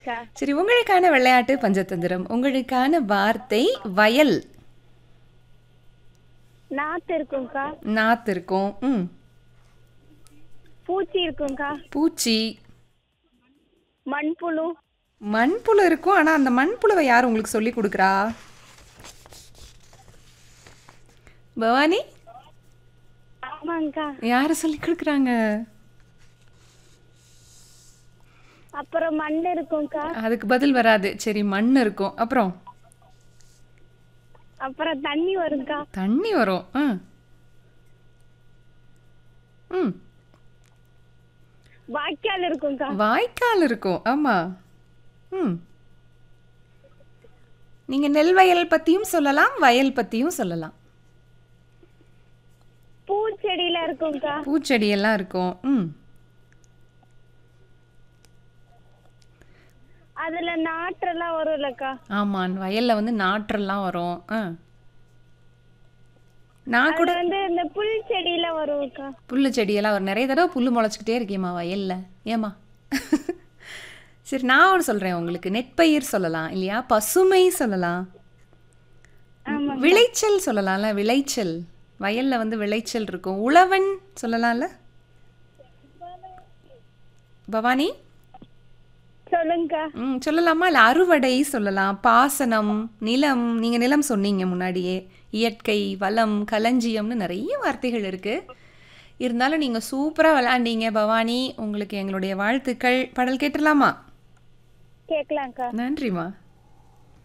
அக்கா சரி உங்களுக்கான விளையாட்டு பஞ்சதந்திரம் உங்களுக்கான வார்த்தை வயல் நாத்து இருக்கும்க்கா நாத்து இருக்கும் ம் பூச்சி இருக்கும்க்கா பூச்சி மண்புழு மண்புழு இருக்கும் ஆனா அந்த மண்புழுவை யார் உங்களுக்கு சொல்லி கொடுக்குறா பவானி ஆமாங்கக்கா யாரு சொல்லி கொடுக்குறாங்க அப்புறம் மண் இருக்கும்க்கா அதுக்கு பதில் வராது சரி மண் இருக்கும் அப்புறம் அப்புறம் தண்ணி வரும்க்கா தண்ணி வரும் ஆ ம் வாய்க்கால் இருக்கும்க்கா வாய்க்கால் இருக்கும் ஆமா ம் நீங்க நெல் வயல் பத்தியும் சொல்லலாம் வயல் பத்தியும் சொல்லலாம் பூச்செடியில இருக்கும்க்கா பூச்செடி எல்லாம் இருக்கும் ம் அதுல நாற்றெல்லாம் வரும்லக்கா ஆமாம் வயல்ல வந்து நாற்றெல்லாம் வரும் ஆ நான் கூட அதுல வந்து இந்த புல் செடியில வரும்க்கா புல்லு செடியெல்லாம் ஒரு நிறைய தடவை புல்லு முளைச்சிக்கிட்டே இருக்கேம்மா வயல்ல ஏம்மா சரி நான் ஒன்று சொல்கிறேன் உங்களுக்கு நெற்பயிர் சொல்லலாம் இல்லையா பசுமை சொல்லலாம் விளைச்சல் சொல்லலாம்ல விளைச்சல் வயல்ல வந்து விளைச்சல் இருக்கும் உழவன் சொல்லலாம்ல பவானி சொல்லுங்கக்கா ம் சொல்லலாமா இல்லை அறுவடை சொல்லலாம் பாசனம் நிலம் நீங்கள் நிலம் சொன்னீங்க முன்னாடியே இயற்கை வளம் களஞ்சியம்னு நிறைய வார்த்தைகள் இருக்குது இருந்தாலும் நீங்கள் சூப்பராக விளையாண்டீங்க பவானி உங்களுக்கு எங்களுடைய வாழ்த்துக்கள் பாடல் கேட்டுடலாமா கேட்கலாம்க்கா நன்றிம்மா